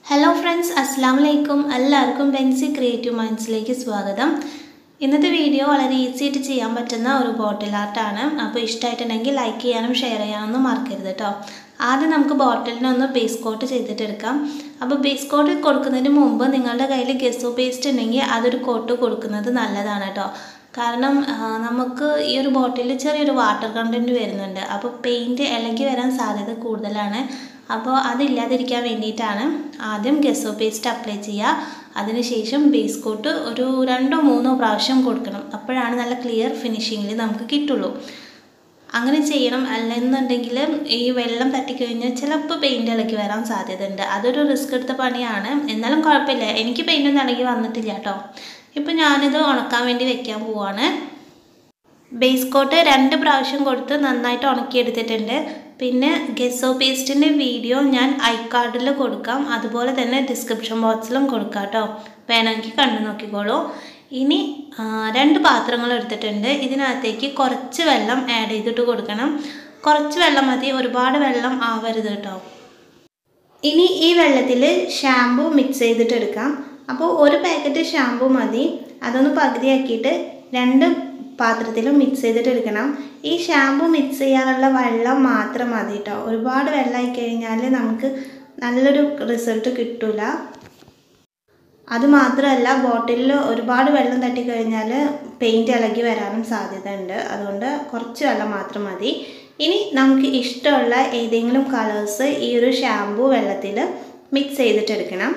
hello friends അസ്സാം വലൈക്കും എല്ലാവർക്കും ബെൻസി ക്രിയേറ്റീവ് മൈൻഡ്സിലേക്ക് സ്വാഗതം ഇന്നത്തെ വീഡിയോ വളരെ ഈസി ആയിട്ട് ചെയ്യാൻ പറ്റുന്ന ഒരു ബോട്ടിൽ ആർട്ടാണ് അപ്പോൾ ഇഷ്ടമായിട്ടുണ്ടെങ്കിൽ ലൈക്ക് ചെയ്യാനും ഷെയർ ചെയ്യാനൊന്നും മറക്കരുത് കേട്ടോ ആദ്യം നമുക്ക് ബോട്ടിലിനൊന്ന് ബേസ് കോട്ട് ചെയ്തിട്ടെടുക്കാം അപ്പോൾ ബേസ് കോട്ട് കൊടുക്കുന്നതിന് മുമ്പ് നിങ്ങളുടെ കയ്യിൽ ഗെസോ പേസ്റ്റ് ഉണ്ടെങ്കിൽ അതൊരു കോട്ട് കൊടുക്കുന്നത് നല്ലതാണ് കേട്ടോ കാരണം ആ, നമുക്ക് ഈ ഒരു ബോട്ടിലിൽ ചെറിയൊരു വാട്ടർ കണ്ടൻറ്റ് വരുന്നുണ്ട് അപ്പോൾ പെയിൻറ്റ് ഇളകി വരാൻ സാധ്യത കൂടുതലാണ് അപ്പോൾ അതില്ലാതിരിക്കാൻ വേണ്ടിയിട്ടാണ് ആദ്യം ഗെസോ പേസ്റ്റ് അപ്ലൈ ചെയ്യുക അതിനുശേഷം ബേസ് കോട്ട് ഒരു രണ്ടോ മൂന്നോ പ്രാവശ്യം കൊടുക്കണം അപ്പോഴാണ് നല്ല ക്ലിയർ ഫിനിഷിങ്ങിൽ നമുക്ക് കിട്ടുള്ളൂ അങ്ങനെ ചെയ്യണം അല്ലെന്നുണ്ടെങ്കിൽ ഈ വെള്ളം തട്ടിക്കഴിഞ്ഞാൽ ചിലപ്പോൾ പെയിൻറ് ഇളക്കി വരാൻ സാധ്യതയുണ്ട് അതൊരു റിസ്ക് എടുത്ത പണിയാണ് എന്നാലും കുഴപ്പമില്ല എനിക്ക് പെയിൻ്റ് ഒന്നും ഇളകി വന്നിട്ടില്ല കേട്ടോ ഇപ്പം ഞാനിത് ഉണക്കാൻ വേണ്ടി വെക്കാൻ പോവാണ് ബേസ് കോട്ട് രണ്ട് പ്രാവശ്യം കൊടുത്ത് നന്നായിട്ട് ഉണക്കിയെടുത്തിട്ടുണ്ട് പിന്നെ ഗെസോ പേസ്റ്റിൻ്റെ വീഡിയോ ഞാൻ ഐ കാർഡിൽ കൊടുക്കാം അതുപോലെ തന്നെ ഡിസ്ക്രിപ്ഷൻ ബോക്സിലും കൊടുക്കാം കേട്ടോ വേണമെങ്കിൽ കണ്ടു നോക്കിക്കോളൂ ഇനി ആ, രണ്ട് പാത്രങ്ങൾ എടുത്തിട്ടുണ്ട് ഇതിനകത്തേക്ക് കുറച്ച് വെള്ളം ആഡ് ചെയ്തിട്ട് കൊടുക്കണം കുറച്ച് വെള്ളം മതി ഒരുപാട് വെള്ളം ആവരുത് കേട്ടോ ഇനി ഈ വെള്ളത്തിൽ ഷാമ്പു മിക്സ് ചെയ്തിട്ട് എടുക്കാം അപ്പോൾ ഒരു പാക്കറ്റ് ഷാമ്പു മതി അതൊന്ന് പകുതിയാക്കിയിട്ട് രണ്ട് പാത്രത്തിലും മിക്സ് ചെയ്തിട്ട് എടുക്കണം ഈ ഷാമ്പു മിക്സ് ചെയ്യാനുള്ള വെള്ളം മാത്രം മതി കേട്ടോ ഒരുപാട് വെള്ളമായി കഴിഞ്ഞാൽ നമുക്ക് നല്ലൊരു റിസൾട്ട് കിട്ടില്ല അത് മാത്രമല്ല ബോട്ടിലിൽ ഒരുപാട് വെള്ളം തട്ടിക്കഴിഞ്ഞാൽ പെയിൻറ്റ് ഇളകി വരാനും സാധ്യത ഉണ്ട് അതുകൊണ്ട് കുറച്ച് വെള്ളം മാത്രം മതി ഇനി നമുക്ക് ഇഷ്ടമുള്ള ഏതെങ്കിലും കളേഴ്സ് ഈ ഒരു ഷാമ്പു വെള്ളത്തിൽ മിക്സ് ചെയ്തിട്ടെടുക്കണം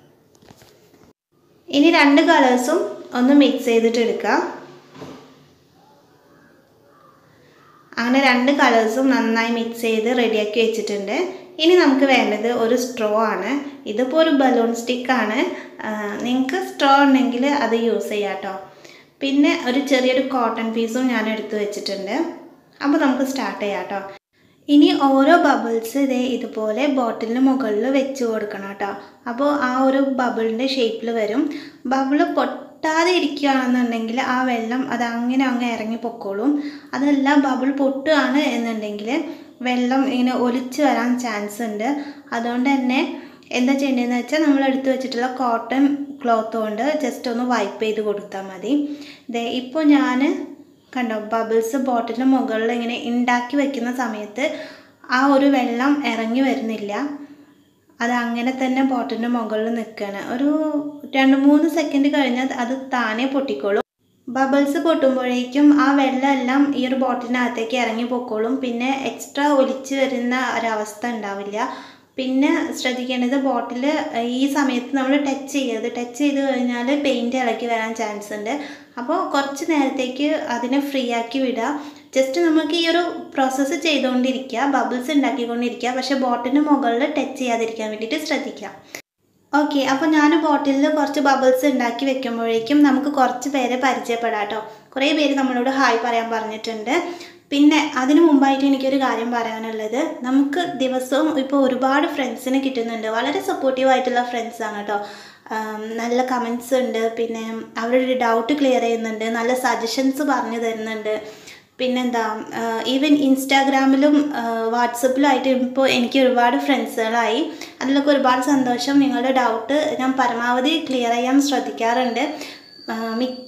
ഇനി രണ്ട് കളേഴ്സും ഒന്ന് മിക്സ് ചെയ്തിട്ട് എടുക്കാം അങ്ങനെ രണ്ട് കളേഴ്സും നന്നായി മിക്സ് ചെയ്ത് റെഡിയാക്കി വെച്ചിട്ടുണ്ട് ഇനി നമുക്ക് വേണ്ടത് ഒരു സ്ട്രോ ആണ് ഇതിപ്പോൾ ഒരു ബലൂൺ സ്റ്റിക്കാണ് നിങ്ങൾക്ക് സ്ട്രോ ഉണ്ടെങ്കിൽ അത് യൂസ് ചെയ്യാം കേട്ടോ പിന്നെ ഒരു ചെറിയൊരു കോട്ടൺ പീസും ഞാൻ എടുത്ത് വെച്ചിട്ടുണ്ട് അപ്പോൾ നമുക്ക് സ്റ്റാർട്ട് ചെയ്യാം കേട്ടോ ഇനി ഓരോ ബബിൾസ് ഇതേ ഇതുപോലെ ബോട്ടിലിന് മുകളിൽ വെച്ച് കൊടുക്കണം കേട്ടോ അപ്പോൾ ആ ഒരു ബബിളിൻ്റെ ഷേപ്പിൽ വരും ബബിള് പൊട്ടാതെ ഇരിക്കുകയാണെന്നുണ്ടെങ്കിൽ ആ വെള്ളം അത് അങ്ങനെ അങ്ങ് ഇറങ്ങി പൊക്കോളും അതല്ല ബബിൾ പൊട്ടുകയാണ് എന്നുണ്ടെങ്കിൽ വെള്ളം ഇങ്ങനെ ഒലിച്ച് വരാൻ ചാൻസ് ഉണ്ട് അതുകൊണ്ട് തന്നെ എന്താ ചെയ്യേണ്ടതെന്ന് വെച്ചാൽ നമ്മൾ എടുത്തു വെച്ചിട്ടുള്ള കോട്ടൺ ക്ലോത്ത് കൊണ്ട് ജസ്റ്റ് ഒന്ന് വൈപ്പ് ചെയ്ത് കൊടുത്താൽ മതി ദേ ഇപ്പോൾ ഞാൻ കണ്ടോ ബബിൾസ് ബോട്ടിലിന് മുകളിൽ ഇങ്ങനെ ഉണ്ടാക്കി വെക്കുന്ന സമയത്ത് ആ ഒരു വെള്ളം ഇറങ്ങി വരുന്നില്ല അത് അങ്ങനെ തന്നെ ബോട്ടിലിൻ്റെ മുകളിൽ നിൽക്കുകയാണ് ഒരു രണ്ട് മൂന്ന് സെക്കൻഡ് കഴിഞ്ഞാൽ അത് താനേ പൊട്ടിക്കോളും ബബിൾസ് പൊട്ടുമ്പോഴേക്കും ആ വെള്ളമെല്ലാം ഈ ഒരു ബോട്ടിലിനകത്തേക്ക് ഇറങ്ങി പൊക്കോളും പിന്നെ എക്സ്ട്രാ ഒലിച്ച് വരുന്ന ഒരവസ്ഥ ഉണ്ടാവില്ല പിന്നെ ശ്രദ്ധിക്കേണ്ടത് ബോട്ടിൽ ഈ സമയത്ത് നമ്മൾ ടച്ച് ചെയ്യരുത് ടച്ച് ചെയ്ത് കഴിഞ്ഞാൽ പെയിൻറ്റ് ഇളക്കി വരാൻ ചാൻസ് ഉണ്ട് അപ്പോൾ കുറച്ച് നേരത്തേക്ക് അതിനെ ഫ്രീ ആക്കി വിടുക ജസ്റ്റ് നമുക്ക് ഈ ഒരു പ്രോസസ്സ് ചെയ്തുകൊണ്ടിരിക്കുക ബബിൾസ് ഉണ്ടാക്കിക്കൊണ്ടിരിക്കുക പക്ഷേ ബോട്ടിന് മുകളിൽ ടച്ച് ചെയ്യാതിരിക്കാൻ വേണ്ടിയിട്ട് ശ്രദ്ധിക്കുക ഓക്കെ അപ്പോൾ ഞാൻ ബോട്ടിലിൽ കുറച്ച് ബബിൾസ് ഉണ്ടാക്കി വെക്കുമ്പോഴേക്കും നമുക്ക് കുറച്ച് പേരെ പരിചയപ്പെടാം കേട്ടോ കുറേ പേര് നമ്മളോട് ഹായ് പറയാൻ പറഞ്ഞിട്ടുണ്ട് പിന്നെ അതിനു മുമ്പായിട്ട് എനിക്കൊരു കാര്യം പറയാനുള്ളത് നമുക്ക് ദിവസവും ഇപ്പോൾ ഒരുപാട് ഫ്രണ്ട്സിനെ കിട്ടുന്നുണ്ട് വളരെ സപ്പോർട്ടീവ് ആയിട്ടുള്ള ഫ്രണ്ട്സാണ് കേട്ടോ ആം, നല്ല കമൻസ് ഉണ്ട് പിന്നെ അവരുടെ ഡൗട്ട് ക്ലിയർ ചെയ്യുന്നുണ്ട് നല്ല സജഷൻസ് പറഞ്ഞു തരുന്നുണ്ട് പിന്നെന്താ ഈവൻ ഇൻസ്റ്റാഗ്രാമിലും വാട്സപ്പിലായിട്ട് ഇപ്പോൾ എനിക്ക് ഒരുപാട് ഫ്രണ്ട്സുകളായി അതിലൊക്കെ ഒരുപാട് സന്തോഷം നിങ്ങളുടെ ഡൗട്ട് ഞാൻ പരമാവധി ക്ലിയർ ചെയ്യാൻ ശ്രദ്ധിക്കാറുണ്ട് ആ, മിക്ക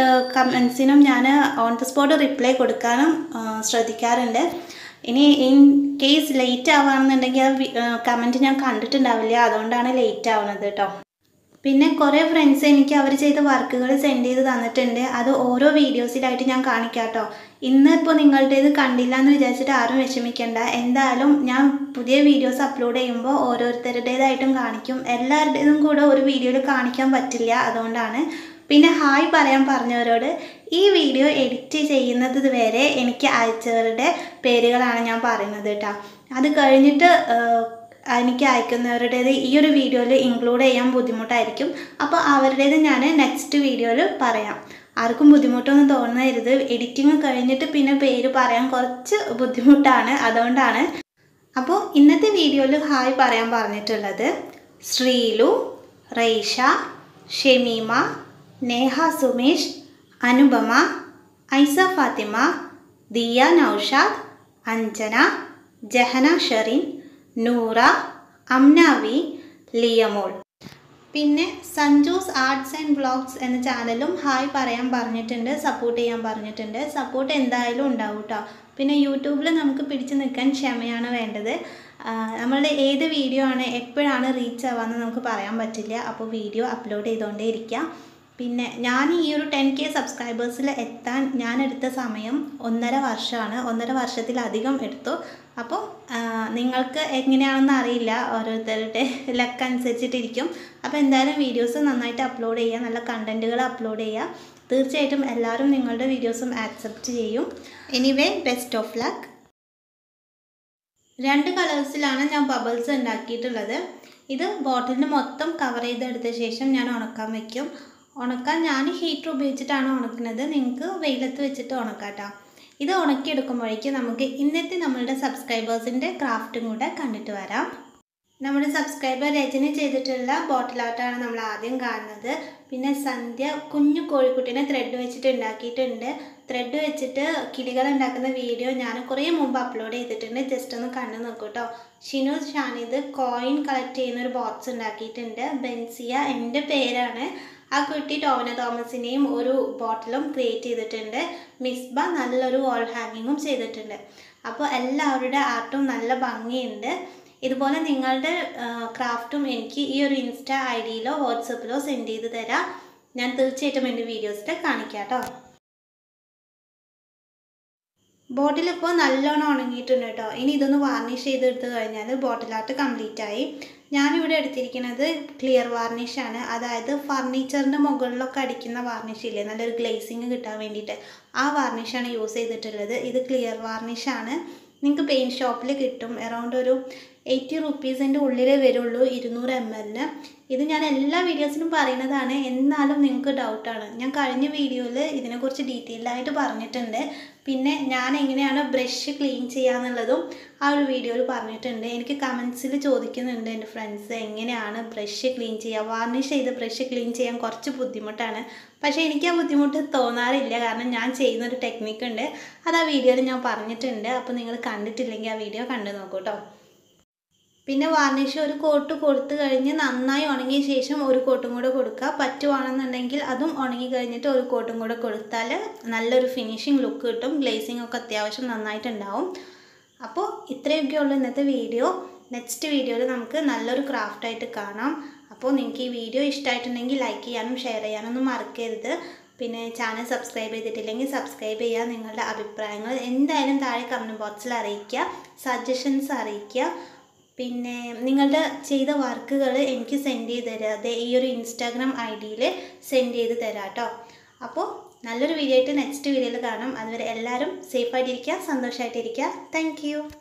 കമൻസിനും ഞാൻ ഓൺ ദ സ്പോട്ട് റിപ്ലൈ കൊടുക്കാനും ആ, ശ്രദ്ധിക്കാറുണ്ട് ഇനി ഇൻ കേസ് ലേറ്റ് ആവുകയാണെന്നുണ്ടെങ്കിൽ ആ കമൻറ്റ് ഞാൻ കണ്ടിട്ടുണ്ടാവില്ല അതുകൊണ്ടാണ് ലേറ്റ് ആവുന്നത് കേട്ടോ പിന്നെ കുറേ ഫ്രണ്ട്സ് എനിക്ക് അവർ ചെയ്ത വർക്കുകൾ സെൻഡ് ചെയ്ത് തന്നിട്ടുണ്ട് അത് ഓരോ വീഡിയോസിലായിട്ട് ഞാൻ കാണിക്കാം കേട്ടോ ഇന്ന് ഇപ്പോൾ നിങ്ങളുടേത് കണ്ടില്ല എന്ന് വിചാരിച്ചിട്ട് ആരും വിഷമിക്കേണ്ട എന്തായാലും ഞാൻ പുതിയ വീഡിയോസ് അപ്ലോഡ് ചെയ്യുമ്പോൾ ഓരോരുത്തരുടേതായിട്ടും കാണിക്കും എല്ലാവരുടേതും കൂടെ ഒരു വീഡിയോയിൽ കാണിക്കാൻ പറ്റില്ല അതുകൊണ്ടാണ് പിന്നെ ഹായ് പറയാൻ പറഞ്ഞവരോട് ഈ വീഡിയോ എഡിറ്റ് ചെയ്യുന്നത് വരെ എനിക്ക് അയച്ചവരുടെ പേരുകളാണ് ഞാൻ പറയുന്നത് കേട്ടോ അത് കഴിഞ്ഞിട്ട് ആഹ്, എനിക്ക് അയക്കുന്നവരുടേത് ഈ ഒരു വീഡിയോയിൽ ഇൻക്ലൂഡ് ചെയ്യാൻ ബുദ്ധിമുട്ടായിരിക്കും അപ്പോൾ അവരുടേത് ഞാൻ നെക്സ്റ്റ് വീഡിയോയിൽ പറയാം ആർക്കും ബുദ്ധിമുട്ടൊന്നും തോന്നരുത് എഡിറ്റിംഗ് കഴിഞ്ഞിട്ട് പിന്നെ പേര് പറയാൻ കുറച്ച് ബുദ്ധിമുട്ടാണ് അതുകൊണ്ടാണ് അപ്പോൾ ഇന്നത്തെ വീഡിയോയിൽ ഹായ് പറയാൻ പറഞ്ഞിട്ടുള്ളത് ശ്രീലു റൈഷ ഷെമീമ നേഹ സുമേഷ് അനുപമ ഐസ ഫാത്തിമ ദിയ നൗഷാദ് അഞ്ജന ജഹന ഷെറിൻ നൂറ അംനാവി ലിയമോൾ പിന്നെ സഞ്ജൂസ് ആർട്സ് ആൻഡ് വ്ളോഗ്സ് എന്ന ചാനലും ഹായ് പറയാൻ പറഞ്ഞിട്ടുണ്ട് സപ്പോർട്ട് ചെയ്യാൻ പറഞ്ഞിട്ടുണ്ട് സപ്പോർട്ട് എന്തായാലും ഉണ്ടാവും കേട്ടോ പിന്നെ യൂട്യൂബിൽ നമുക്ക് പിടിച്ചു നിൽക്കാൻ ക്ഷമയാണ് വേണ്ടത് ആ, നമ്മളുടെ ഏത് വീഡിയോ ആണ് എപ്പോഴാണ് റീച്ച് ആവാന്ന് നമുക്ക് പറയാൻ പറ്റില്ല അപ്പോൾ വീഡിയോ അപ്ലോഡ് ചെയ്തുകൊണ്ടേ ഇരിക്കാം പിന്നെ ഞാൻ ഈ ഒരു ടെൻ കെ സബ്സ്ക്രൈബേഴ്സിൽ എത്താൻ ഞാൻ എടുത്ത സമയം ഒന്നര വർഷമാണ് ഒന്നര വർഷത്തിലധികം എടുത്തു അപ്പോൾ ആ, നിങ്ങൾക്ക് എങ്ങനെയാണെന്ന് അറിയില്ല ഓരോരുത്തരുടെ ലക്ക് അനുസരിച്ചിട്ടിരിക്കും അപ്പോൾ എന്തായാലും വീഡിയോസ് നന്നായിട്ട് അപ്ലോഡ് ചെയ്യുക നല്ല കണ്ടൻറ്റുകൾ അപ്ലോഡ് ചെയ്യുക തീർച്ചയായിട്ടും എല്ലാവരും നിങ്ങളുടെ വീഡിയോസും ആക്സെപ്റ്റ് ചെയ്യും എനിവേ ബെസ്റ്റ് ഓഫ് ലക്ക് രണ്ട് കളേഴ്സിലാണ് ഞാൻ ബബിൾസ് ഉണ്ടാക്കിയിട്ടുള്ളത് ഇത് ബോട്ടിലിന് മൊത്തം കവർ ചെയ്തെടുത്ത ശേഷം ഞാൻ ഉണക്കാൻ വെക്കും ഉണക്കാൻ ഞാൻ ഹീറ്റർ ഉപയോഗിച്ചിട്ടാണ് ഉണക്കുന്നത് നിങ്ങൾക്ക് വെയിലത്ത് വെച്ചിട്ട് ഉണക്കാട്ടോ ഇത് ഉണക്കിയെടുക്കുമ്പോഴേക്കും നമുക്ക് ഇന്നത്തെ നമ്മളുടെ സബ്സ്ക്രൈബേഴ്സിൻ്റെ ക്രാഫ്റ്റും കൂടെ കണ്ടിട്ട് വരാം നമ്മുടെ സബ്സ്ക്രൈബർ രചന ചെയ്തിട്ടുള്ള ബോട്ടിൽ ആർട്ടാണ് നമ്മൾ ആദ്യം കാണുന്നത് പിന്നെ സന്ധ്യ കുഞ്ഞു കോഴിക്കുട്ടീനെ ത്രെഡ് വെച്ചിട്ട് ഉണ്ടാക്കിയിട്ടുണ്ട് ത്രെഡ് വെച്ചിട്ട് കിളികൾ ഉണ്ടാക്കുന്ന വീഡിയോ ഞാൻ കുറേ മുമ്പ് അപ്ലോഡ് ചെയ്തിട്ടുണ്ട് ജസ്റ്റ് ഒന്ന് കണ്ടു നോക്കൂ കേട്ടോ ഷിനു ഷാനിത് കോയിൻ കളക്ട് ചെയ്യുന്ന ഒരു ബോക്സ് ഉണ്ടാക്കിയിട്ടുണ്ട് ബെൻസിയ എൻ്റെ പേരാണ് ആ കുട്ടി ടോവിന തോമസിനെയും ഒരു ബോട്ടിലും ക്രിയേറ്റ് ചെയ്തിട്ടുണ്ട് മിസ്ബ നല്ലൊരു വാൾ ഹാങ്ങിങ്ങും ചെയ്തിട്ടുണ്ട് അപ്പോൾ എല്ലാവരുടെ ആർട്ടും നല്ല ഭംഗിയുണ്ട് ഇതുപോലെ നിങ്ങളുടെ ക്രാഫ്റ്റും എനിക്ക് ഈ ഒരു ഇൻസ്റ്റ ഐ ഡിയിലോ വാട്സപ്പിലോ സെൻഡ് ചെയ്ത് തരാം ഞാൻ തീർച്ചയായിട്ടും എൻ്റെ വീഡിയോസിൽ കാണിക്കാം കേട്ടോ ബോട്ടിൽ ഇപ്പോൾ നല്ലോണം ഉണങ്ങിയിട്ടുണ്ട് കേട്ടോ ഇനി ഇതൊന്ന് വാർണിഷ് ചെയ്തെടുത്ത് കഴിഞ്ഞാൽ ബോട്ടിൽ ആർട്ട് കംപ്ലീറ്റ് ആയി ഞാനിവിടെ എടുത്തിരിക്കുന്നത് ക്ലിയർ വാർണിഷാണ് അതായത് ഫർണിച്ചറിൻ്റെ മുകളിലൊക്കെ അടിക്കുന്ന വാർണിഷ് ഇല്ലേ നല്ലൊരു ഗ്ലേസിങ് കിട്ടാൻ വേണ്ടിയിട്ട് ആ വാർണിഷാണ് യൂസ് ചെയ്തിട്ടുള്ളത് ഇത് ക്ലിയർ വാർണിഷാണ് നിങ്ങൾക്ക് പെയിൻറ്റ് ഷോപ്പിൽ കിട്ടും അറൗണ്ട് ഒരു എയ്റ്റി റുപ്പീസിൻ്റെ ഉള്ളിലേ വരുള്ളൂ ഇരുന്നൂറ് എം എല്ലിന് ഇത് ഞാൻ എല്ലാ വീഡിയോസിലും പറയുന്നതാണ് എന്നാലും നിങ്ങൾക്ക് ഡൗട്ടാണ് ഞാൻ കഴിഞ്ഞ വീഡിയോയിൽ ഇതിനെക്കുറിച്ച് ഡീറ്റെയിൽഡ് ആയിട്ട് പറഞ്ഞിട്ടുണ്ട് പിന്നെ ഞാൻ എങ്ങനെയാണ് ബ്രഷ് ക്ലീൻ ചെയ്യാന്നുള്ളതും ആ ഒരു വീഡിയോയിൽ പറഞ്ഞിട്ടുണ്ട് എനിക്ക് കമൻസിൽ ചോദിക്കുന്നുണ്ട് എൻ്റെ ഫ്രണ്ട്സ് എങ്ങനെയാണ് ബ്രഷ് ക്ലീൻ ചെയ്യുക വാർണിഷ് ചെയ്ത് ബ്രഷ് ക്ലീൻ ചെയ്യാൻ കുറച്ച് ബുദ്ധിമുട്ടാണ് പക്ഷേ എനിക്ക് ആ ബുദ്ധിമുട്ട് തോന്നാറില്ല കാരണം ഞാൻ ചെയ്യുന്നൊരു ടെക്നിക്ക് ഉണ്ട് അത് ആ വീഡിയോയിൽ ഞാൻ പറഞ്ഞിട്ടുണ്ട് അപ്പോൾ നിങ്ങൾ കണ്ടിട്ടില്ലെങ്കിൽ ആ വീഡിയോ കണ്ടു നോക്കൂ കേട്ടോ പിന്നെ വാർണിഷ് ഒരു കോട്ട് കൊടുത്തു കഴിഞ്ഞ് നന്നായി ഉണങ്ങിയ ശേഷം ഒരു കോട്ടും കൂടെ കൊടുക്കുക പറ്റുവാണെന്നുണ്ടെങ്കിൽ അതും ഉണങ്ങി കഴിഞ്ഞിട്ട് ഒരു കോട്ടും കൂടെ കൊടുത്താൽ നല്ലൊരു ഫിനിഷിങ് ലുക്ക് കിട്ടും ഗ്ലേസിംഗ് ഒക്കെ അത്യാവശ്യം നന്നായിട്ടുണ്ടാവും അപ്പോൾ ഇത്രയൊക്കെ ഉള്ളൂ ഇന്നത്തെ വീഡിയോ നെക്സ്റ്റ് വീഡിയോയിൽ നമുക്ക് നല്ലൊരു ക്രാഫ്റ്റായിട്ട് കാണാം അപ്പോൾ നിങ്ങൾക്ക് ഈ വീഡിയോ ഇഷ്ടമായിട്ടുണ്ടെങ്കിൽ ലൈക്ക് ചെയ്യാനും ഷെയർ ചെയ്യാനൊന്നും മറക്കരുത് പിന്നെ ചാനൽ സബ്സ്ക്രൈബ് ചെയ്തിട്ടില്ലെങ്കിൽ സബ്സ്ക്രൈബ് ചെയ്യുക നിങ്ങളുടെ അഭിപ്രായങ്ങൾ എന്തായാലും താഴെ കമൻറ്റ് ബോക്സിൽ അറിയിക്കുക സജഷൻസ് അറിയിക്കുക പിന്നെ നിങ്ങളുടെ ചെയ്ത വർക്കുകൾ എനിക്ക് സെൻഡ് ചെയ്ത് തരിക ദേ ഈ ഒരു ഇൻസ്റ്റാഗ്രാം ഐ ഡിയിൽ സെൻഡ് ചെയ്ത് തരാം കേട്ടോ അപ്പോൾ നല്ലൊരു വീഡിയോ ആയിട്ട് നെക്സ്റ്റ് വീഡിയോയിൽ കാണാം അതുവരെ എല്ലാവരും സേഫായിട്ടിരിക്കുക സന്തോഷമായിട്ടിരിക്കുക താങ്ക്